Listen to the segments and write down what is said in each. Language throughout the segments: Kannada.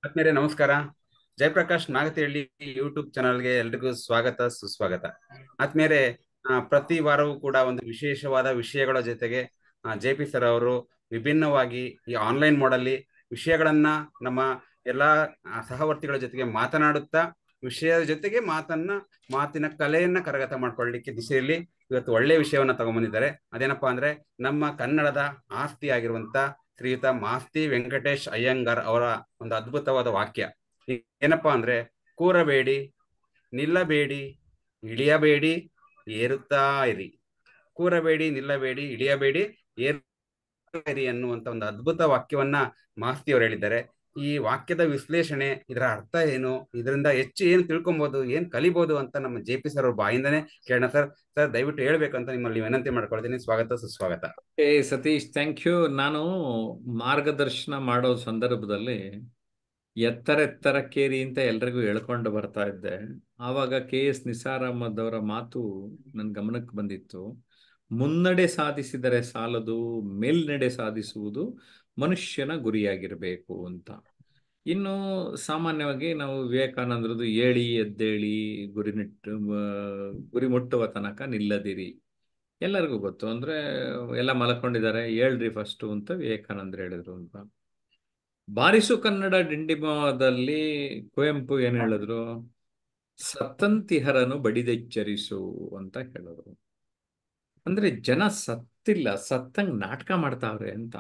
ಆತ್ಮೀಯರೇ ನಮಸ್ಕಾರ ಜಯಪ್ರಕಾಶ್ ನಾಗತಿಹಳ್ಳಿ ಯೂಟ್ಯೂಬ್ ಚಾನಲ್ಗೆ ಎಲ್ರಿಗೂ ಸ್ವಾಗತ ಸುಸ್ವಾಗತ ಆತ್ಮೀಯರೇ ಆ, ಪ್ರತಿ ವಾರವೂ ಕೂಡ ಒಂದು ವಿಶೇಷವಾದ ವಿಷಯಗಳ ಜೊತೆಗೆ ಜೆ ಪಿ ಸರ್ ಅವರು ವಿಭಿನ್ನವಾಗಿ ಈ ಆನ್ಲೈನ್ ಮೋಡಲ್ಲಿ ವಿಷಯಗಳನ್ನ ನಮ್ಮ ಎಲ್ಲಾ ಆ, ಸಹವರ್ತಿಗಳ ಜೊತೆಗೆ ಮಾತನಾಡುತ್ತಾ ವಿಷಯದ ಜೊತೆಗೆ ಮಾತನ್ನ ಮಾತಿನ ಕಲೆಯನ್ನ ಕರಗತ ಮಾಡ್ಕೊಳ್ಳಿಕ್ಕೆ ದಿಶೆಯಲ್ಲಿ ಇವತ್ತು ಒಳ್ಳೆಯ ವಿಷಯವನ್ನ ತಗೊಂಡ್ಬಂದಿದ್ದಾರೆ ಅದೇನಪ್ಪಾ ಅಂದ್ರೆ ನಮ್ಮ ಕನ್ನಡದ ಆಸ್ತಿ ಆಗಿರುವಂತ ಶ್ರೀಯುತ ಮಾಸ್ತಿ ವೆಂಕಟೇಶ್ ಅಯ್ಯಂಗಾರ್ ಅವರ ಒಂದು ಅದ್ಭುತವಾದ ವಾಕ್ಯ ಈ- ಏನಪ್ಪಾ ಅಂದ್ರೆ ಕೂರಬೇಡಿ ನಿಲ್ಲಬೇಡಿ ಇಳಿಯಬೇಡಿ ಏರುತ್ತಾ ಇರಿ ಕೂರಬೇಡಿ ನಿಲ್ಲಬೇಡಿ ಇಳಿಯಬೇಡಿ ಏರುತ್ತಾ ಇರಿ ಅನ್ನುವಂತ ಒಂದು ಅದ್ಭುತ ವಾಕ್ಯವನ್ನ ಮಾಸ್ತಿ ಅವರು ಹೇಳಿದ್ದಾರೆ ಈ ವಾಕ್ಯದ ವಿಶ್ಲೇಷಣೆ ಇದರ ಅರ್ಥ ಏನು ಇದರಿಂದ ಹೆಚ್ಚು ಏನು ತಿಳ್ಕೊಬಹುದು ಏನ್ ಕಲಿಬಹುದು ಅಂತ ನಮ್ಮ ಜೆ ಪಿ ಸರ್ ಅವ್ರ ಬಾಯಿಂದಾನೆ ಕೇಳೋಣ ಸರ್ ಸರ್ ದಯವಿಟ್ಟು ಹೇಳ್ಬೇಕಂತ ನಿಮ್ಮಲ್ಲಿ ವಿನಂತಿ ಮಾಡ್ಕೊಳ್ತೀನಿ ಸ್ವಾಗತ ಸುಸ್ವಾಗತ ಏ ಸತೀಶ್ ಥ್ಯಾಂಕ್ ಯು ನಾನು ಮಾರ್ಗದರ್ಶನ ಮಾಡೋ ಸಂದರ್ಭದಲ್ಲಿ ಎತ್ತರ ಎತ್ತರಕ್ಕೇರಿ ಅಂತ ಎಲ್ರಿಗೂ ಹೇಳ್ಕೊಂಡು ಬರ್ತಾ ಇದ್ದೆ ಆವಾಗ ಕೆ ಎಸ್ ನಿಸಾರ್ ಅಹಮದ್ ಅವರ ಮಾತು ನನ್ನ ಗಮನಕ್ಕೆ ಬಂದಿತ್ತು ಮುನ್ನಡೆ ಸಾಧಿಸಿದರೆ ಸಾಲದು ಮೇಲ್ನಡೆ ಸಾಧಿಸುವುದು ಮನುಷ್ಯನ ಗುರಿಯಾಗಿರಬೇಕು ಅಂತ ಇನ್ನು ಸಾಮಾನ್ಯವಾಗಿ ನಾವು ವಿವೇಕಾನಂದರದು ಏಳಿ ಎದ್ದೇಳಿ ಗುರಿ ನಿಟ್ಟು ಆ, ಗುರಿ ಮುಟ್ಟುವ ತನಕ ನಿಲ್ಲದಿರಿ ಎಲ್ಲರಿಗೂ ಗೊತ್ತು ಅಂದ್ರೆ ಎಲ್ಲ ಮಲ್ಕೊಂಡಿದ್ದಾರೆ ಹೇಳ್ರಿ ಫಸ್ಟು ಅಂತ ವಿವೇಕಾನಂದರು ಹೇಳಿದ್ರು ಅಂತ ಬಾರಿಸು ಕನ್ನಡ ಡಿಂಡಿಮದಲ್ಲಿ ಕುವೆಂಪು ಏನ್ ಹೇಳಿದ್ರು ಸತ್ತಂತಿಹರನು ಬಡಿದೆಚ್ಚರಿಸು ಅಂತ ಹೇಳಿದ್ರು ಅಂದ್ರೆ ಜನ ಸತ್ತಿಲ್ಲ ಸತ್ತಂಗ್ ನಾಟಕ ಮಾಡ್ತಾವ್ರೆ ಅಂತ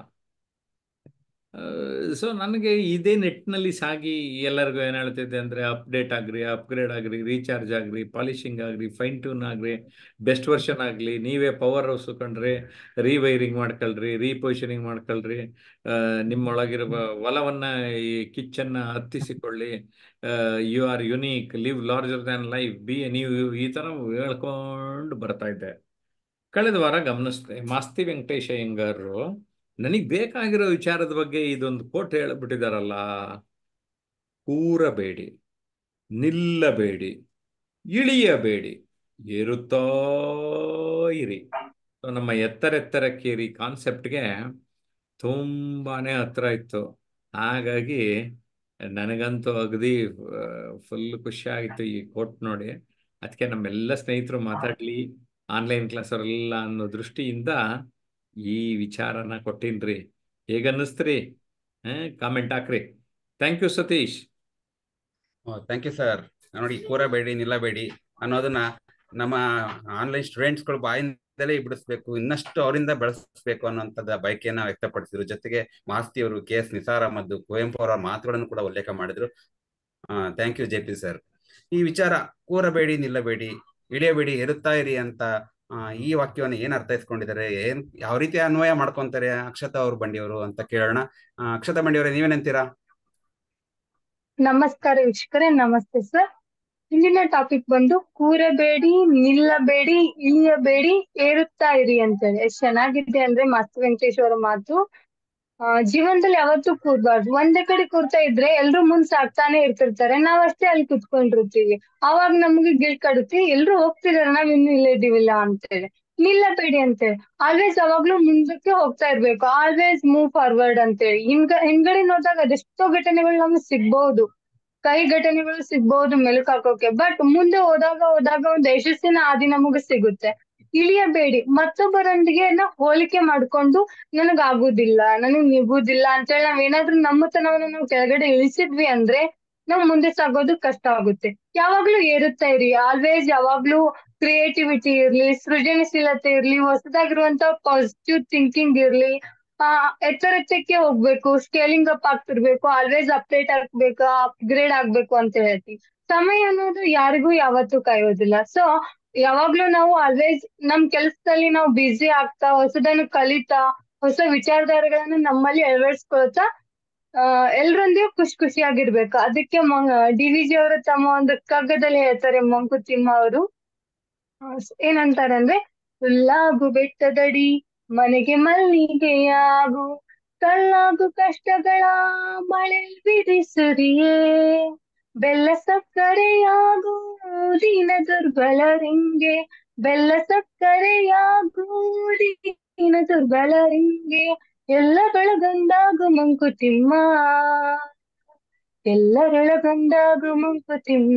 ಸೊ ನನಗೆ ಇದೇ ನೆಟ್ನಲ್ಲಿ ಸಾಗಿ ಎಲ್ಲರಿಗೂ ಏನ್ ಹೇಳ್ತಿದ್ದೆ ಅಂದ್ರೆ ಅಪ್ಡೇಟ್ ಆಗ್ರಿ ಅಪ್ಗ್ರೇಡ್ ಆಗ್ರಿ ರೀಚಾರ್ಜ್ ಆಗ್ರಿ ಪಾಲಿಶಿಂಗ್ ಆಗ್ರಿ ಫೈನ್ ಟ್ಯೂನ್ ಆಗ್ರಿ ಬೆಸ್ಟ್ ವರ್ಷನ್ ಆಗ್ಲಿ ನೀವೇ ಪವರ್ ಹೌಸ್ ಕಂಡ್ರಿ ರೀವೈರಿಂಗ್ ಮಾಡ್ಕೊಳ್ರಿ ರೀಪೊಸಿಷನಿಂಗ್ ಮಾಡ್ಕೊಳ್ರಿ ಆ, ನಿಮ್ಮೊಳಗಿರುವ ಒಲವನ್ನ ಈ ಕಿಚ್ಚನ್ನ ಹತ್ತಿಸಿಕೊಳ್ಳಿ you are unique live larger than life be ನೀವು ಈ ತರ ಹೇಳ್ಕೊಂಡು ಬರ್ತಾ ಇದ್ದೆ ಕಳೆದ ವಾರ ಗಮನಿಸಿದೆ ಮಾಸ್ತಿ ವೆಂಕಟೇಶ ಅಯ್ಯಂಗಾರರು ನನಗೆ ಬೇಕಾಗಿರೋ ವಿಚಾರದ ಬಗ್ಗೆ ಇದೊಂದು ಕೋಟ್ ಹೇಳ್ಬಿಟ್ಟಿದಾರಲ್ಲ ಕೂರಬೇಡಿ ನಿಲ್ಲಬೇಡಿ ಇಳಿಯಬೇಡಿ ಏರುತ್ತಾ ಇರಿ So, ನಮ್ಮ ಎತ್ತರ ಎತ್ತರಕ್ಕೇರಿ ಕಾನ್ಸೆಪ್ಟ್ಗೆ ತುಂಬಾನೇ ಹತ್ರ ಇತ್ತು ಹಾಗಾಗಿ ನನಗಂತೂ ಅಗದಿ ಫುಲ್ ಖುಷಿ ಆಯಿತು ಈ ಕೋಟ್ ನೋಡಿ ಅದಕ್ಕೆ ನಮ್ಮೆಲ್ಲ ಸ್ನೇಹಿತರು ಮಾತಾಡ್ಲಿ ಆನ್ಲೈನ್ ಕ್ಲಾಸ್ ಅವರೆಲ್ಲ ಅನ್ನೋ ದೃಷ್ಟಿಯಿಂದ ಈ ವಿಚಾರನ ಕೊಟ್ಟಿನ್ರಿ ಹೇಗನ್ನಿಸ್ತ್ರಿ ಕಾಮೆಂಟ್ ಹಾಕ್ರಿ thank you Satish thank you sir ನೋಡಿ ಕೂರಬೇಡಿ ನಿಲ್ಲಬೇಡಿ ಅನ್ನೋದನ್ನ ನಮ್ಮ ಆನ್ಲೈನ್ ಸ್ಟೂಡೆಂಟ್ಸ್ಗಳು ಬಾಯಿಂದಲೇ ಬಿಡಿಸ್ಬೇಕು ಇನ್ನಷ್ಟು ಅವರಿಂದ ಬೆಳೆಸಬೇಕು ಅನ್ನೋಂಥದ್ದು ಬಯಕೆಯನ್ನ ವ್ಯಕ್ತಪಡಿಸಿದ್ರು ಜೊತೆಗೆ ಮಾಸ್ತಿ ಅವರು ಕೆ ಎಸ್ ನಿಸಾರ್ ಅಹಮದ್ ಕುವೆಂಪು ಅವರ ಮಾತುಗಳನ್ನು ಕೂಡ ಉಲ್ಲೇಖ ಮಾಡಿದ್ರು thank you J P sir ಈ ವಿಚಾರ ಕೂರಬೇಡಿ ನಿಲ್ಲಬೇಡಿ ಇಳಿಯಬೇಡಿ ಏರುತ್ತಾ ಇರಿ ಅಂತ ಆ, ಈ ವಾಕ್ಯವನ್ನು ಏನ್ ಅರ್ಥೈಸ್ಕೊಂಡಿದ್ದಾರೆ ಏನ್ ಯಾವ ರೀತಿ ಅನ್ವಯ ಮಾಡ್ಕೊಂತಾರೆ ಅಕ್ಷತಾ ಅವ್ರ ಬಂಡಿಯವರು ಅಂತ ಕೇಳೋಣ ಆ, ಅಕ್ಷತಾ ಬಂಡಿಯವರೇ ನೀವೇನಂತೀರಾ ನಮಸ್ಕಾರ ವೀಕ್ಷಕರೇ ನಮಸ್ತೆ ಸರ್ ಇಂದಿನ ಟಾಪಿಕ್ ಬಂದು ಕೂರಬೇಡಿ ನಿಲ್ಲಬೇಡಿ ಇಳಿಯಬೇಡಿ ಏರುತ್ತಾ ಇರಿ ಅಂತೇಳಿ ಎಷ್ಟ್ ಚೆನ್ನಾಗಿದೆ ಅಂದ್ರೆ ಮಾಸ್ತಿ ವೆಂಕಟೇಶ್ ಅವರ ಮಾತು ಆ, ಜೀವನದಲ್ಲಿ ಯಾವತ್ತೂ ಕೂರ್ಬಾರ್ದು ಒಂದೇ ಕಡೆ ಕೂರ್ತಾ ಇದ್ರೆ ಎಲ್ರು ಮುಂದ್ ಸಾಕ್ತಾನೆ ಇರ್ತಿರ್ತಾರೆ ನಾವ್ ಅಷ್ಟೇ ಅಲ್ಲಿ ಕುತ್ಕೊಂಡಿರ್ತೀವಿ ಅವಾಗ ನಮ್ಗೆ ಗಿಲ್ ಕಡುತ್ತೆ ಎಲ್ರು ಹೋಗ್ತಿದಾರೆ ನಾವ್ ಇನ್ನು ಇಲ್ಲೇ ಇದೀವಿಲ್ಲ ಅಂತೇಳಿ ನಿಲ್ಲಬೇಡಿ ಅಂತೇಳಿ ಆಲ್ವೇಸ್ ಯಾವಾಗ್ಲೂ ಮುಂದಕ್ಕೆ ಹೋಗ್ತಾ ಇರ್ಬೇಕು ಆಲ್ವೇಸ್ ಮೂವ್ ಫಾರ್ವರ್ಡ್ ಅಂತೇಳಿ ಹಿಂಗ ಹಿಂದ್ಗಡೆ ನೋಡಿದಾಗ ಅದೆಷ್ಟೋ ಘಟನೆಗಳು ನಮ್ಗೆ ಸಿಗ್ಬಹುದು ಕೈ ಘಟನೆಗಳು ಸಿಗ್ಬಹುದು ಮೆಲುಕು ಹಾಕೋಕೆ ಬಟ್ ಮುಂದೆ ಹೋದಾಗ ಹೋದಾಗ ಒಂದು ಯಶಸ್ಸಿನ ಹಾದಿ ನಮಗೆ ಸಿಗುತ್ತೆ ಇಳಿಯಬೇಡಿ ಮತ್ತೊಬ್ಬರೊಂದಿಗೆ ನಾವು ಹೋಲಿಕೆ ಮಾಡ್ಕೊಂಡು ನನಗ್ ಆಗುದಿಲ್ಲ ನನಗ್ ನಿಗುದಿಲ್ಲ ಅಂತೇಳಿ ನಾವ್ ಏನಾದ್ರೂ ನಮ್ಮತನವನ್ನ ನಾವು ಕೆಳಗಡೆ ಇಳಿಸಿದ್ವಿ ಅಂದ್ರೆ ನಾವ್ ಮುಂದೆ ಸಾಗೋದು ಕಷ್ಟ ಆಗುತ್ತೆ ಯಾವಾಗ್ಲೂ ಏರುತ್ತಾ ಇರಿ ಆಲ್ವೇಸ್ ಯಾವಾಗ್ಲೂ ಕ್ರಿಯೇಟಿವಿಟಿ ಇರ್ಲಿ ಸೃಜನಶೀಲತೆ ಇರ್ಲಿ ಹೊಸದಾಗಿರುವಂತ ಪಾಸಿಟಿವ್ ಥಿಂಕಿಂಗ್ ಇರ್ಲಿ ಆ ಎತ್ತರೆತ್ತಕ್ಕೆ ಹೋಗ್ಬೇಕು ಸ್ಕೇಲಿಂಗ್ ಅಪ್ ಆಗ್ತಿರ್ಬೇಕು ಆಲ್ವೇಸ್ ಅಪ್ಡೇಟ್ ಆಗ್ಬೇಕು ಅಪ್ಗ್ರೇಡ್ ಆಗ್ಬೇಕು ಅಂತ ಹೇಳ್ತೀವಿ ಸಮಯ ಅನ್ನೋದು ಯಾರಿಗೂ ಯಾವತ್ತೂ ಕಾಯೋದಿಲ್ಲ ಸೊ ಯಾವಾಗ್ಲೂ ನಾವು ಆಲ್ವೇಸ್ ನಮ್ ಕೆಲ್ಸದಲ್ಲಿ ನಾವು ಬ್ಯುಸಿ ಆಗ್ತಾ ಹೊಸದನ್ನು ಕಲಿತಾ ಹೊಸ ವಿಚಾರಧಾರೆಗಳನ್ನ ನಮ್ಮಲ್ಲಿ ಅಳವಡಿಸ್ಕೊಳ್ತಾ ಆ ಎಲ್ರೊಂದಿಗೂ ಖುಷಿ ಖುಷಿಯಾಗಿರ್ಬೇಕು ಅದಕ್ಕೆ ಡಿ ವಿ ಜಿ ಅವರು ತಮ್ಮ ಒಂದು ಕಗ್ಗದಲ್ಲಿ ಹೇಳ್ತಾರೆ ಮಂಕುತಿಮ್ಮ ಅವರು ಆ, ಸ್- ಏನಂತಾರೆ ಅಂದ್ರೆ ಹುಲ್ಲಾಗು ಬೆಟ್ಟದಡಿ ಮನೆಗೆ ಮಲ್ಲಿಗೆಯಾಗು ಕಲ್ಲಾಗು ಕಷ್ಟಗಳ ಮಳೆ ಬಿಡಿಸುರಿಯೇ ಬೆಲ್ಲ ಸಕ್ಕರೆಯಾಗು ದೀನ ದುರ್ಬಲರಿಂಗೆ ಬೆಲ್ಲ ಸಕ್ಕರೆಯಾಗು ದೀನ ದುರ್ಬಲರಿಂಗೆ ಎಲ್ಲ ಬೆಳಗಂದಾಗು ಮಂಕುತಿಮ್ಮ ಎಲ್ಲರೊಳಗೊಂಡಾಗು ಮಂಕುತಿಮ್ಮ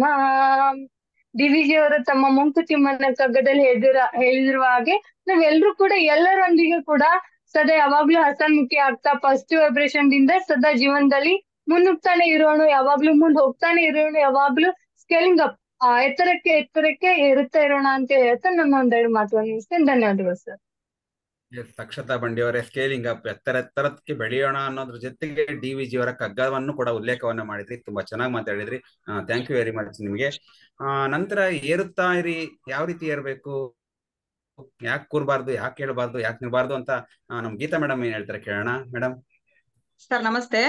ಡಿ ವಿ ಜಿ ಅವರು ತಮ್ಮ ಮಂಕುತಿಮ್ಮನ ಕಗ್ಗದಲ್ಲಿ ಹೇಳಿದಿರ ಹೇಳಿರುವ ಹಾಗೆ ನಾವೆಲ್ಲರೂ ಕೂಡ ಎಲ್ಲರೊಂದಿಗೆ ಕೂಡ ಸದಾ ಯಾವಾಗ್ಲೂ ಹಸನ್ಮುಖಿ ಆಗ್ತಾ ಪಾಸಿಟಿವ್ ವೈಬ್ರೇಷನ್ ದಿಂದ ಸದಾ ಜೀವನದಲ್ಲಿ ಮುನ್ನುಗ್ತಾನೆ ಇರೋಣ ಯಾವಾಗ್ಲೂ ಮುಂದ್ ಹೋಗ್ತಾನೆ ಇರೋಣ ಯಾವಾಗ್ಲೂ ಸ್ಕೇಲಿಂಗ್ ಅಪ್ ಆ ಎತ್ತರಕ್ಕೆ ಎತ್ತರಕ್ಕೆ ಏರುತ್ತಾ ಇರೋಣ ಅಂತ ಹೇಳ್ತಾ ನನ್ನ ಒಂದೆರಡು ಮಾತುಗಳನ್ನು ಮುಗಿಸ್ತೇನೆ ಧನ್ಯವಾದಗಳು ಸರ್ ಎಸ್ ಅಕ್ಷತಾ ಬಂಡಿಯವರೇ ಸ್ಕೇಲಿಂಗ್ ಅಪ್ ಎತ್ತರ ಎತ್ತರಕ್ಕೆ ಬೆಳೆಯೋಣ ಅನ್ನೋದ್ರ ಜೊತೆಗೆ ಡಿ ವಿ ಜಿ ಅವರ ಕಗ್ಗವನ್ನು ಕೂಡ ಉಲ್ಲೇಖವನ್ನ ಮಾಡಿದ್ರಿ ತುಂಬಾ ಚೆನ್ನಾಗಿ ಮಾತಾಡಿದ್ರಿ ಥ್ಯಾಂಕ್ ಯು ವೆರಿ ಮಚ್ ನಿಮಗೆ ಆ ನಂತರ ಏರುತ್ತಾ ಇರಿ ಯಾವ ರೀತಿ ಏರ್ಬೇಕು ಯಾಕೆ ಕೂರ್ಬಾರ್ದು ಯಾಕೆ ಕೇಳಬಾರ್ದು ಯಾಕೆ ನಿಲ್ಬಾರ್ದು ಅಂತ ಆ, ನಮ್ ಗೀತಾ ಮೇಡಮ್ ಏನ್ ಹೇಳ್ತಾರೆ ಕೇಳೋಣ ಮೇಡಮ್ ಸರ್ ನಮಸ್ತೆ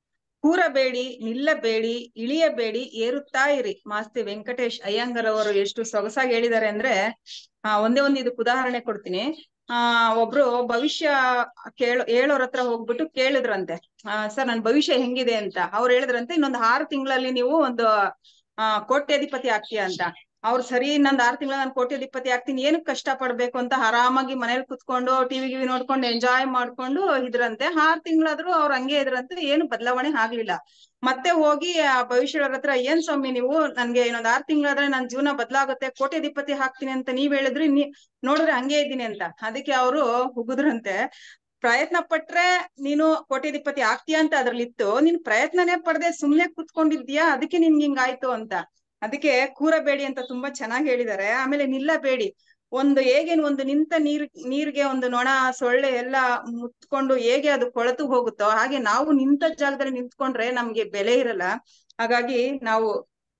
ಕೂರಬೇಡಿ ನಿಲ್ಲಬೇಡಿ ಇಳಿಯಬೇಡಿ ಏರುತ್ತಾ ಇರಿ ಮಾಸ್ತಿ ವೆಂಕಟೇಶ್ ಅಯ್ಯಂಗರ್ ಅವರು ಎಷ್ಟು ಸೊಗಸಾಗಿ ಹೇಳಿದ್ದಾರೆ ಅಂದ್ರೆ ಆ ಒಂದೇ ಒಂದು ಇದಕ್ಕೆ ಉದಾಹರಣೆ ಕೊಡ್ತೀನಿ ಆ ಒಬ್ರು ಭವಿಷ್ಯ ಕೇಳೋ ಹೇಳೋರ್ ಹತ್ರ ಹೋಗ್ಬಿಟ್ಟು ಕೇಳಿದ್ರಂತೆ ಆ ಸರ್ ನನ್ ಭವಿಷ್ಯ ಹೆಂಗಿದೆ ಅಂತ ಅವ್ರು ಹೇಳಿದ್ರಂತೆ ಇನ್ನೊಂದು ಆರು ತಿಂಗಳಲ್ಲಿ ನೀವು ಒಂದು ಆ ಕೋಟ್ಯಾಧಿಪತಿ ಆಗ್ತೀಯ ಅಂತ ಅವ್ರು ಸರಿ ಇನ್ನೊಂದ್ ಆರು ತಿಂಗಳ ನಾನು ಕೋಟ್ಯಾಧಿಪತಿ ಆಗ್ತೀನಿ ಏನಕ್ ಕಷ್ಟ ಪಡ್ಬೇಕು ಅಂತ ಆರಾಮಾಗಿ ಮನೇಲಿ ಕುತ್ಕೊಂಡು ಟಿವಿ ಗಿವಿ ನೋಡ್ಕೊಂಡು ಎಂಜಾಯ್ ಮಾಡ್ಕೊಂಡು ಇದ್ರಂತೆ ಆರ್ ತಿಂಗಳಾದ್ರೂ ಅವ್ರ ಹಂಗೆ ಇದ್ರಂತೆ ಏನು ಬದಲಾವಣೆ ಆಗ್ಲಿಲ್ಲ ಮತ್ತೆ ಹೋಗಿ ಆ ಭವಿಷ್ಯವ್ರ ಹತ್ರ ಏನ್ ಸ್ವಾಮಿ ನೀವು ನನ್ಗೆ ಇನ್ನೊಂದ್ ಆರ್ ತಿಂಗಳಾದ್ರೆ ನನ್ ಜೀವನ ಬದಲಾಗುತ್ತೆ ಕೋಟ್ಯಾಧಿಪತಿ ಹಾಕ್ತೀನಿ ಅಂತ ನೀವ್ ಹೇಳಿದ್ರಿ ನೀ ನೋಡಿದ್ರೆ ಹಂಗೆ ಇದ್ದೀನಿ ಅಂತ ಅದಕ್ಕೆ ಅವರು ಹುಗುದ್ರಂತೆ ಪ್ರಯತ್ನ ಪಟ್ರೆ ನೀನು ಕೋಟ್ಯಾಧಿಪತಿ ಆಗ್ತೀಯ ಅಂತ ಅದ್ರಲ್ಲಿ ಇತ್ತು ನೀನ್ ಪ್ರಯತ್ನನೇ ಪಡದೆ ಸುಮ್ನೆ ಕುತ್ಕೊಂಡಿದ್ಯಾ ಅದಕ್ಕೆ ನಿನ್ಗೆ ಹಿಂಗಾಯ್ತು ಅಂತ ಅದಕ್ಕೆ ಕೂರಬೇಡಿ ಅಂತ ತುಂಬಾ ಚೆನ್ನಾಗಿ ಹೇಳಿದ್ದಾರೆ ಆಮೇಲೆ ನಿಲ್ಲಬೇಡಿ ಒಂದು ಹೇಗೇನು ಒಂದು ನಿಂತ ನೀರ್ ನೀರ್ಗೆ ಒಂದು ನೊಣ ಸೊಳ್ಳೆ ಎಲ್ಲ ಮುತ್ಕೊಂಡು ಹೇಗೆ ಅದು ಕೊಳತು ಹೋಗುತ್ತೋ ಹಾಗೆ ನಾವು ನಿಂತ ಜಾಗದಲ್ಲಿ ನಿಂತ್ಕೊಂಡ್ರೆ ನಮ್ಗೆ ಬೆಲೆ ಇರಲ್ಲ ಹಾಗಾಗಿ ನಾವು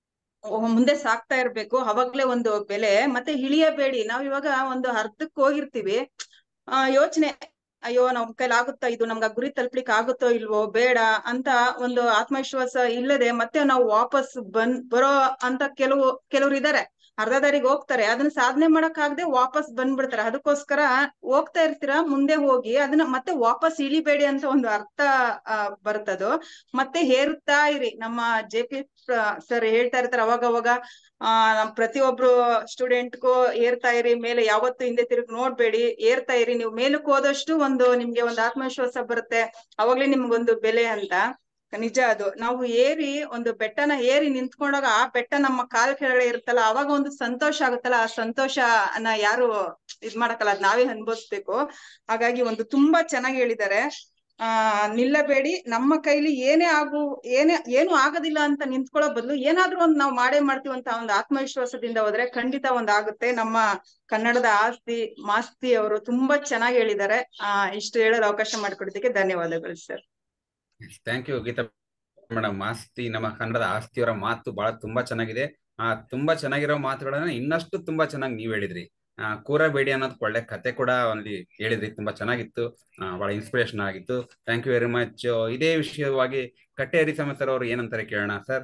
ಮುಂದೆ ಸಾಕ್ತಾ ಇರ್ಬೇಕು ಅವಾಗ್ಲೇ ಒಂದು ಬೆಲೆ ಮತ್ತೆ ಇಳಿಯಬೇಡಿ ನಾವ್ ಇವಾಗ ಒಂದು ಅರ್ಧಕ್ ಹೋಗಿರ್ತೀವಿ ಆ ಯೋಚನೆ ಅಯ್ಯೋ ನಮ್ ಕೈಲಿ ಆಗುತ್ತಾ ಇದು ನಮ್ಗ ಆ ಗುರಿ ತಲುಪ್ಲಿಕ್ ಆಗುತ್ತೋ ಇಲ್ವೋ ಬೇಡ ಅಂತ ಒಂದು ಆತ್ಮವಿಶ್ವಾಸ ಇಲ್ಲದೆ ಮತ್ತೆ ನಾವು ವಾಪಸ್ ಬಂದ್ ಬರೋ ಅಂತ ಕೆಲವು ಕೆಲವ್ರು ಇದಾರೆ ಅರ್ಧ ದಾರಿಗೆ ಹೋಗ್ತಾರೆ ಅದನ್ನ ಸಾಧನೆ ಮಾಡಕ್ ಆಗದೆ ವಾಪಸ್ ಬಂದ್ಬಿಡ್ತಾರೆ ಅದಕ್ಕೋಸ್ಕರ ಹೋಗ್ತಾ ಇರ್ತೀರಾ ಮುಂದೆ ಹೋಗಿ ಅದನ್ನ ಮತ್ತೆ ವಾಪಸ್ ಇಳಿಬೇಡಿ ಅಂತ ಒಂದು ಅರ್ಥ ಆ ಬರ್ತದು ಮತ್ತೆ ಹೇರುತ್ತಾ ಇರಿ ನಮ್ಮ ಜೆ ಪಿ ಸರ್ ಹೇಳ್ತಾ ಇರ್ತಾರೆ ಅವಾಗ ಅವಾಗ ಆ ನಮ್ ಪ್ರತಿಯೊಬ್ರು ಸ್ಟೂಡೆಂಟ್ಗೂ ಏರ್ತಾ ಇರಿ ಮೇಲೆ ಯಾವತ್ತು ಹಿಂದೆ ತಿರುಗಿ ನೋಡ್ಬೇಡಿ ಏರ್ತಾ ಇರಿ ನೀವು ಮೇಲಕ್ಕೆ ಹೋದಷ್ಟು ಒಂದು ನಿಮ್ಗೆ ಒಂದು ಆತ್ಮವಿಶ್ವಾಸ ಬರುತ್ತೆ ಅವಾಗ್ಲೇ ನಿಮ್ಗೊಂದು ಬೆಲೆ ಅಂತ ನಿಜ ಅದು ನಾವು ಏರಿ ಒಂದು ಬೆಟ್ಟನ ಏರಿ ನಿಂತ್ಕೊಂಡಾಗ ಆ ಬೆಟ್ಟ ನಮ್ಮ ಕಾಲ್ ಕೆಳಗಡೆ ಇರುತ್ತಲ್ಲ ಅವಾಗ ಒಂದು ಸಂತೋಷ ಆಗುತ್ತಲ್ಲ ಆ ಸಂತೋಷನ ಯಾರು ಇದ್ ಮಾಡಕ್ಕಲ್ಲ ಅದ್ ನಾವೇ ಅನ್ಭವಿಸ್ಬೇಕು ಹಾಗಾಗಿ ಒಂದು ತುಂಬಾ ಚೆನ್ನಾಗಿ ಹೇಳಿದ್ದಾರೆ ಆ ನಿಲ್ಲಬೇಡಿ ನಮ್ಮ ಕೈಲಿ ಏನೇ ಆಗು ಏನೇ ಏನು ಆಗೋದಿಲ್ಲ ಅಂತ ನಿಂತ್ಕೊಳ್ಳೋ ಬದಲು ಏನಾದ್ರೂ ಒಂದ್ ನಾವು ಮಾಡೇ ಮಾಡ್ತೀವಿ ಅಂತ ಒಂದು ಆತ್ಮವಿಶ್ವಾಸದಿಂದ ಹೋದ್ರೆ ಖಂಡಿತ ಒಂದ್ ಆಗುತ್ತೆ ನಮ್ಮ ಕನ್ನಡದ ಆಸ್ತಿ ಮಾಸ್ತಿ ಅವರು ತುಂಬಾ ಚೆನ್ನಾಗಿ ಹೇಳಿದ್ದಾರೆ ಆ ಇಷ್ಟು ಹೇಳೋದು ಅವಕಾಶ ಮಾಡಿಕೊಡೋದಕ್ಕೆ ಧನ್ಯವಾದಗಳು sir thank you Geetha madam ಆಸ್ತಿ ನಮ್ಮ ಕನ್ನಡದ ಆಸ್ತಿಯವರ ಮಾತು ಬಹಳ ತುಂಬಾ ಚೆನ್ನಾಗಿದೆ ಆ ತುಂಬಾ ಚೆನ್ನಾಗಿರೋ ಮಾತುಗಳನ್ನ ಇನ್ನಷ್ಟು ತುಂಬಾ ಚೆನ್ನಾಗಿ ನೀವ್ ಹೇಳಿದ್ರಿ ಆ ಕೂರಬೇಡಿ ಅನ್ನೋದು ಒಳ್ಳೆ ಕತೆ ಕೂಡ ಅಲ್ಲಿ ಹೇಳಿದ್ರಿ ತುಂಬಾ ಚೆನ್ನಾಗಿತ್ತು ಆ, ಬಹಳ ಇನ್ಸ್ಪಿರೇಷನ್ ಆಗಿತ್ತು ಥ್ಯಾಂಕ್ ಯು ವೆರಿ ಮಚ್ ಇದೇ ವಿಷಯವಾಗಿ ಕಟ್ಟೇರಿ ಸರ್ ಅವರು ಏನಂತಾರೆ ಕೇಳೋಣ ಸರ್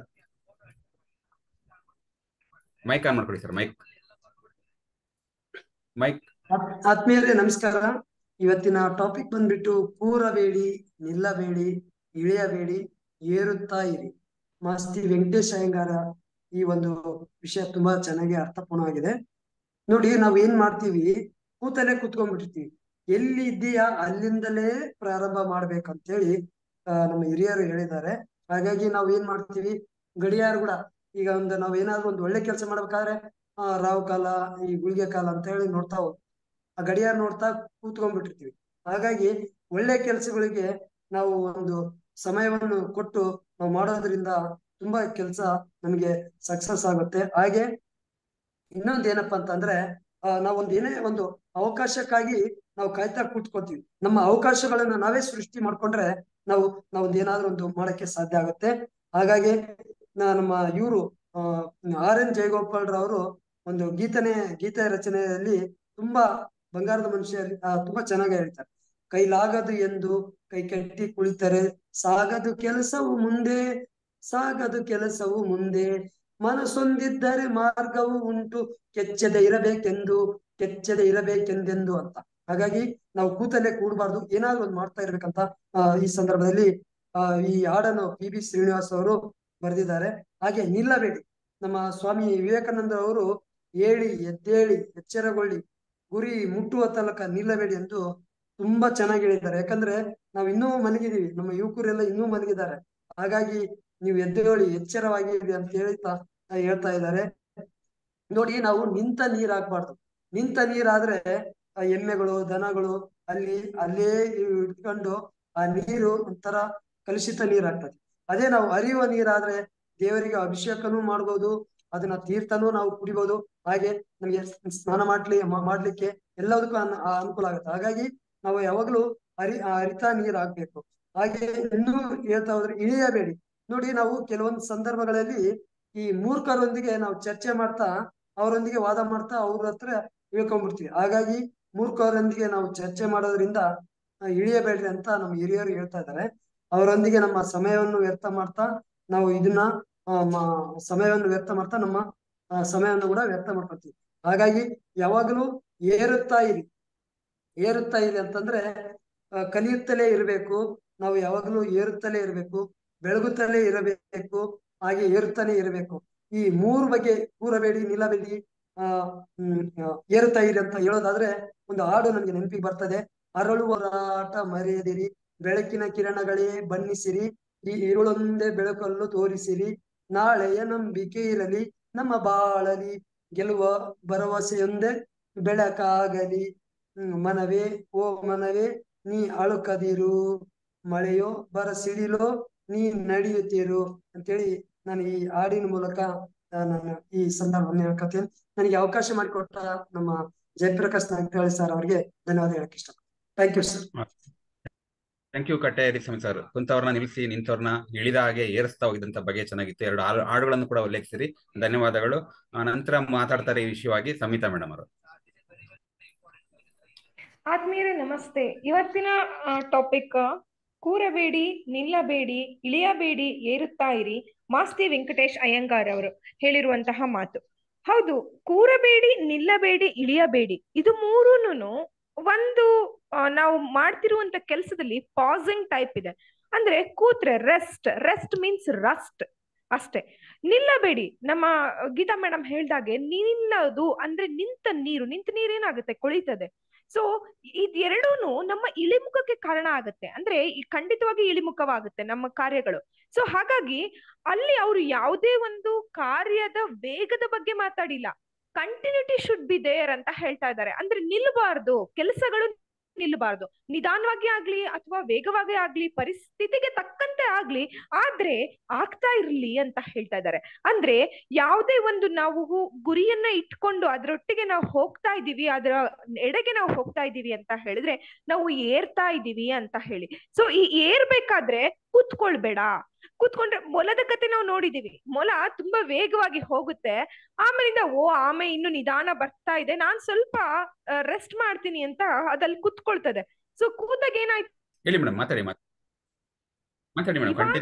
ಮೈಕ್ ಆನ್ ಮಾಡ್ಕೊಳ್ಳಿ ಸರ್ ಮೈಕ್ ಮೈಕ್ ಆತ್- ಆತ್ಮೀಯರೇ ನಮಸ್ಕಾರ ಇವತ್ತಿನ ಟಾಪಿಕ್ ಬಂದ್ಬಿಟ್ಟು ಕೂರಬೇಡಿ ನಿಲ್ಲಬೇಡಿ ಇಳಿಯಬೇಡಿ ಏರುತ್ತಾ ಇರಿ ಮಾಸ್ತಿ ವೆಂಕಟೇಶ್ ಅಯ್ಯಂಗಾರ ಈ ಒಂದು ವಿಷಯ ತುಂಬಾ ಚೆನ್ನಾಗಿ ಅರ್ಥಪೂರ್ಣವಾಗಿದೆ ನೋಡಿ ನಾವ್ ಏನ್ ಮಾಡ್ತೀವಿ ಕೂತಲ್ಲೇ ಕೂತ್ಕೊಂಡ್ಬಿಟ್ಟಿರ್ತೀವಿ ಎಲ್ಲಿ ಇದ್ದೀಯಾ ಅಲ್ಲಿಂದಲೇ ಪ್ರಾರಂಭ ಮಾಡ್ಬೇಕಂತೇಳಿ ಆ, ನಮ್ಮ ಹಿರಿಯರು ಹೇಳಿದ್ದಾರೆ ಹಾಗಾಗಿ ನಾವ್ ಏನ್ ಮಾಡ್ತೀವಿ ಗಡಿಯಾರ ಕೂಡ ಈಗ ಒಂದು ನಾವ್ ಏನಾದ್ರು ಒಂದು ಒಳ್ಳೆ ಕೆಲಸ ಮಾಡ್ಬೇಕಾದ್ರೆ ಆ ರಾವ್ ಕಾಲ ಈ ಗುಳಿಗೆ ಕಾಲ ಅಂತ ಹೇಳಿ ನೋಡ್ತಾ ಹೋಗ್ತೀವಿ ಆ ಗಡಿಯಾರ ನೋಡ್ತಾ ಕೂತ್ಕೊಂಡ್ಬಿಟ್ಟಿರ್ತೀವಿ ಹಾಗಾಗಿ ಒಳ್ಳೆ ಕೆಲಸಗಳಿಗೆ ನಾವು ಒಂದು ಸಮಯವನ್ನು ಕೊಟ್ಟು ನಾವು ಮಾಡೋದ್ರಿಂದ ತುಂಬಾ ಕೆಲಸ ನಮಗೆ ಸಕ್ಸಸ್ ಆಗುತ್ತೆ ಹಾಗೆ ಇನ್ನೊಂದ್ ಏನಪ್ಪಾ ಅಂತಂದ್ರೆ ಆ, ನಾವೊಂದ್ ಏನೇ ಒಂದು ಅವಕಾಶಕ್ಕಾಗಿ ನಾವು ಕಾಯ್ತಾ ಕೂತ್ಕೋತೀವಿ ನಮ್ಮ ಅವಕಾಶಗಳನ್ನ ನಾವೇ ಸೃಷ್ಟಿ ಮಾಡ್ಕೊಂಡ್ರೆ ನಾವು ನಾವೊಂದ್ ಏನಾದ್ರೂ ಒಂದು ಮಾಡಕ್ಕೆ ಸಾಧ್ಯ ಆಗುತ್ತೆ ಹಾಗಾಗಿ ನಾ- ನಮ್ಮ ಇವರು ಆರ್ ಎನ್ ಜಯಗೋಪಾಲ್ ರವರು ಒಂದು ಗೀತನೆ ಗೀತೆ ರಚನೆಯಲ್ಲಿ ತುಂಬಾ ಬಂಗಾರದ ಮನುಷ್ಯ ಆ, ತುಂಬಾ ಚೆನ್ನಾಗಿ ಹೇಳ್ತಾರೆ ಕೈಲಾಗದು ಎಂದು ಕೈ ಕಟ್ಟಿ ಕುಳಿತರೆ ಸಾಗದು ಕೆಲಸವು ಮುಂದೆ ಸಾಗದು ಕೆಲಸವು ಮುಂದೆ ಮನಸ್ಸೊಂದಿದ್ದರೆ ಮಾರ್ಗವು ಉಂಟು ಕೆಚ್ಚದೆ ಇರಬೇಕೆಂದು ಕೆಚ್ಚದೆ ಇರಬೇಕೆಂದೆಂದು ಅಂತ ಹಾಗಾಗಿ ನಾವು ಕೂತಲ್ಲೇ ಕೂಡಬಾರ್ದು ಏನಾದ್ರು ಒಂದು ಮಾಡ್ತಾ ಇರ್ಬೇಕಂತ ಆ, ಈ ಸಂದರ್ಭದಲ್ಲಿ ಆ ಈ ಹಾಡನ್ನು ಪಿ ಬಿ ಶ್ರೀನಿವಾಸ್ ಅವರು ಬರೆದಿದ್ದಾರೆ ಹಾಗೆ ನಿಲ್ಲಬೇಡಿ ನಮ್ಮ ಸ್ವಾಮಿ ವಿವೇಕಾನಂದ ಅವರು ಏಳಿ ಎದ್ದೇಳಿ ಎಚ್ಚರಗೊಳ್ಳಿ ಗುರಿ ಮುಟ್ಟುವ ತನಕ ನಿಲ್ಲಬೇಡಿ ಎಂದು ತುಂಬಾ ಚೆನ್ನಾಗಿ ಹೇಳಿದ್ದಾರೆ ಯಾಕಂದ್ರೆ ನಾವು ಇನ್ನೂ ಮಲಗಿದೀವಿ ನಮ್ಮ ಯುವಕರೆಲ್ಲ ಇನ್ನೂ ಮಲಗಿದ್ದಾರೆ ಹಾಗಾಗಿ ನೀವು ಎದ್ದೇಳಿ ಎಚ್ಚರವಾಗಿರಿ ಅಂತ ಹೇಳ್ತಾ ಹೇಳ್ತಾ ಇದ್ದಾರೆ ನೋಡಿ ನಾವು ನಿಂತ ನೀರ್ ಹಾಕ್ಬಾರ್ದು ನಿಂತ ನೀರಾದ್ರೆ ಆ ಎಮ್ಮೆಗಳು ದನಗಳು ಅಲ್ಲಿ ಅಲ್ಲೇ ಇಟ್ಕೊಂಡು ಆ ನೀರು ಒಂಥರ ಕಲುಷಿತ ನೀರ್ ಆಗ್ತದೆ ಅದೇ ನಾವು ಹರಿಯುವ ನೀರಾದ್ರೆ ದೇವರಿಗೆ ಅಭಿಷೇಕನೂ ಮಾಡ್ಬೋದು ಅದನ್ನ ತೀರ್ಥನೂ ನಾವು ಕುಡಿಬಹುದು ಹಾಗೆ ನಮಗೆ ಸ್ನಾನ ಮಾಡ್ಲಿ ಮಾ- ಮಾಡ್ಲಿಕ್ಕೆ ಎಲ್ಲದಕ್ಕೂ ಅನ್- ಆ ಅನುಕೂಲ ಆಗುತ್ತೆ ಹಾಗಾಗಿ ನಾವು ಯಾವಾಗ್ಲೂ ಹರಿ ಆ ಹರಿತಾ ನೀರ್ ಹಾಕ್ಬೇಕು ಹಾಗೆ ಇನ್ನೂ ಹೇಳ್ತಾ ಹೋದ್ರೆ ಇಳಿಯಬೇಡಿ ನೋಡಿ ನಾವು ಕೆಲವೊಂದು ಸಂದರ್ಭಗಳಲ್ಲಿ ಈ ಮೂರ್ಖರೊಂದಿಗೆ ನಾವು ಚರ್ಚೆ ಮಾಡ್ತಾ ಅವರೊಂದಿಗೆ ವಾದ ಮಾಡ್ತಾ ಅವ್ರ ಹತ್ರ ಇಳ್ಕೊಂಡ್ಬಿಡ್ತೀವಿ ಹಾಗಾಗಿ ಮೂರ್ಖರೊಂದಿಗೆ ನಾವು ಚರ್ಚೆ ಮಾಡೋದ್ರಿಂದ ಆ, ಇಳಿಯಬೇಡ್ರಿ ಅಂತ ನಮ್ಮ ಹಿರಿಯರು ಹೇಳ್ತಾ ಇದ್ದಾರೆ ಅವರೊಂದಿಗೆ ನಮ್ಮ ಸಮಯವನ್ನು ವ್ಯರ್ಥ ಮಾಡ್ತಾ ನಾವು ಇದನ್ನ ಆ, ಮ- ಸಮಯವನ್ನು ವ್ಯರ್ಥ ಮಾಡ್ತಾ ನಮ್ಮ ಆ, ಸಮಯವನ್ನು ಕೂಡ ವ್ಯರ್ಥ ಮಾಡ್ಕೊತೀವಿ ಹಾಗಾಗಿ ಯಾವಾಗಲೂ ಏರುತ್ತಾ ಇರಿ ಏರುತ್ತಾ ಇರಿ ಅಂತಂದ್ರೆ ಆ, ಕಲಿಯುತ್ತಲೇ ಇರಬೇಕು ನಾವು ಯಾವಾಗಲೂ ಏರುತ್ತಲೇ ಇರಬೇಕು ಬೆಳಗುತ್ತಲೇ ಇರಬೇಕು ಹಾಗೆ ಏರುತ್ತಾನೆ ಇರಬೇಕು ಈ ಮೂರು ಬಗ್ಗೆ ಕೂರಬೇಡಿ ನಿಲ್ಲಬೇಡಿ ಆ ಹ್ಮ್ ಆ, ಏರುತ್ತಾ ಇರಿ ಅಂತ ಹೇಳೋದಾದ್ರೆ ಒಂದು ಹಾಡು ನನಗೆ ನೆನಪಿಗೆ ಬರ್ತದೆ ಅರಳುವ ಹೋರಾಟ ಮರೆಯದಿರಿ ಬೆಳಕಿನ ಕಿರಣಗಳೇ ಬನ್ನಿಸಿರಿ ಈ ഇരുಳೊಂದೇ ಬೆಳಕನ್ನು ತೋರಿಸಿರಿ ನಾಳೆಯ ನಂಬಿಕೆ ಇರಲಿ ನಮ್ಮ ಬಾಳಲಿ ಗೆಲ್ಲುವ ಭರವಸೆಯೊಂದೇ ಬೆಳಕಾಗಲಿ ಹ್ಮ್ ಮನವೇ ಓ ಮನವೇ ನೀ ಅಳುಕದಿರು ಮಳೆಯೋ ಬರಸಿಡಿಲೋ ನೀ ನಡೆಯುತ್ತೀರು ಅಂತೇಳಿ ನಾನು ಈ ಹಾಡಿನ ಮೂಲಕ ಆ, ನಾನು ಈ ಸಂದರ್ಭವನ್ನು ಹೇಳ್ಕೊತೀನಿ ನನಗೆ ಅವಕಾಶ ಮಾಡಿಕೊಟ್ಟ ನಮ್ಮ ಜಯಪ್ರಕಾಶ್ ನಾಗರಾಜ್ ಸರ್ ಅವರಿಗೆ ಧನ್ಯವಾದ ಹೇಳಕ್ ಇಷ್ಟ thank you sir thank you Katte Swamy sir ಕುಂತವ್ರನ್ನ ನಿಲ್ಲಿಸಿ ನಿಂತವ್ರನ್ನ ಇಳಿದ ಹಾಗೆ ಏರಿಸ್ತಾ ಹೋಗಿದಂತ ಬಗ್ಗೆ ಚೆನ್ನಾಗಿತ್ತು ಎರಡು ಹಾಡು ಹಾಡುಗಳನ್ನು ಕೂಡ ಉಲ್ಲೇಖಿಸಿರಿ ಧನ್ಯವಾದಗಳು ಆ, ನಂತರ ಮಾತಾಡ್ತಾರೆ ಈ ವಿಷಯವಾಗಿ ಸಮಿತಾ ಮೇಡಮ್ ಅವರು ಆತ್ಮೀಯರೇ ನಮಸ್ತೆ ಇವತ್ತಿನ ಟಾಪಿಕ್ ಕೂರಬೇಡಿ ನಿಲ್ಲಬೇಡಿ ಇಳಿಯಬೇಡಿ ಏರುತ್ತಾ ಇರಿ ಮಾಸ್ತಿ ವೆಂಕಟೇಶ್ ಅಯ್ಯಂಗಾರ್ ಅವರು ಹೇಳಿರುವಂತಹ ಮಾತು ಹೌದು ಕೂರಬೇಡಿ ನಿಲ್ಲಬೇಡಿ ಇಳಿಯಬೇಡಿ ಇದು ಮೂರೂನು ಒಂದು ಆ, ನಾವು ಮಾಡ್ತಿರುವಂತ ಕೆಲಸದಲ್ಲಿ ಪಾಸಿಂಗ್ ಟೈಪ್ ಇದೆ ಅಂದ್ರೆ ಕೂತ್ರೆ ರೆಸ್ಟ್ ರೆಸ್ಟ್ ಮೀನ್ಸ್ ರಸ್ಟ್ ಅಷ್ಟೇ ನಿಲ್ಲಬೇಡಿ ನಮ್ಮ ಗೀತಾ ಮೇಡಮ್ ಹೇಳ್ದಾಗೆ ನಿಲ್ಲೋದು ಅಂದ್ರೆ ನಿಂತ ನೀರು ನಿಂತ ನೀರು ಏನಾಗುತ್ತೆ ಕೊಳಿತದೆ ಸೊ ಇದೆರಡೂನು ನಮ್ಮ ಇಳಿಮುಖಕ್ಕೆ ಕಾರಣ ಆಗುತ್ತೆ ಅಂದ್ರೆ ಈ ಖಂಡಿತವಾಗಿ ಇಳಿಮುಖವಾಗುತ್ತೆ ನಮ್ಮ ಕಾರ್ಯಗಳು ಸೊ ಹಾಗಾಗಿ ಅಲ್ಲಿ ಅವರು ಯಾವುದೇ ಒಂದು ಕಾರ್ಯದ ವೇಗದ ಬಗ್ಗೆ ಮಾತಾಡಿಲ್ಲ ಕಂಟಿನ್ಯೂಟಿ ಶುಡ್ ಬಿ ದೇರ್ ಅಂತ ಹೇಳ್ತಾ ಇದ್ದಾರೆ ಅಂದ್ರೆ ನಿಲ್ಬಾರ್ದು ಕೆಲಸಗಳು ನಿಲ್ಬಾರ್ದು ನಿಧಾನವಾಗಿ ಆಗ್ಲಿ ಅಥವಾ ವೇಗವಾಗಿ ಆಗ್ಲಿ ಪರಿಸ್ಥಿತಿಗೆ ತಕ್ಕಂತೆ ಆಗ್ಲಿ ಆದ್ರೆ ಆಗ್ತಾ ಇರ್ಲಿ ಅಂತ ಹೇಳ್ತಾ ಇದ್ದಾರೆ ಅಂದ್ರೆ ಯಾವುದೇ ಒಂದು ನಾವು ಹು- ಗುರಿಯನ್ನ ಇಟ್ಕೊಂಡು ಅದರೊಟ್ಟಿಗೆ ನಾವು ಹೋಗ್ತಾ ಇದ್ದೀವಿ ಅದರ ಎಡೆಗೆ ನಾವು ಹೋಗ್ತಾ ಇದ್ದೀವಿ ಅಂತ ಹೇಳಿದ್ರೆ ನಾವು ಏರ್ತಾ ಇದ್ದೀವಿ ಅಂತ ಹೇಳಿ ಸೊ ಈ ಏರ್ಬೇಕಾದ್ರೆ ಕೂತ್ಕೊಳ್ಬೇಡ ಕೂತ್ಕೊಂಡ್ರೆ ಮೊಲದ ಕತೆ ನಾವು ನೋಡಿದೀವಿ ಮೊಲ ತುಂಬಾ ವೇಗವಾಗಿ ಹೋಗುತ್ತೆ ಆಮೇಲಿಂದ ಓ ಆಮೆ ಇನ್ನು ನಿಧಾನ ಬರ್ತಾ ಇದೆ ನಾನ್ ಸ್ವಲ್ಪ ರೆಸ್ಟ್ ಮಾಡ್ತೀನಿ ಅಂತ ಅದಲ್ಲಿ ಕೂತ್ಕೊಳ್ತದೆ ಸೊ ಕೂತಾಗ ಏನಾಯ್ತು ಹೇಳಿ ಮೇಡಮ್ ಮಾತಾಡಿ ಮಾತಾಡಿ ಮೇಡಮ್ ಇವಾಗ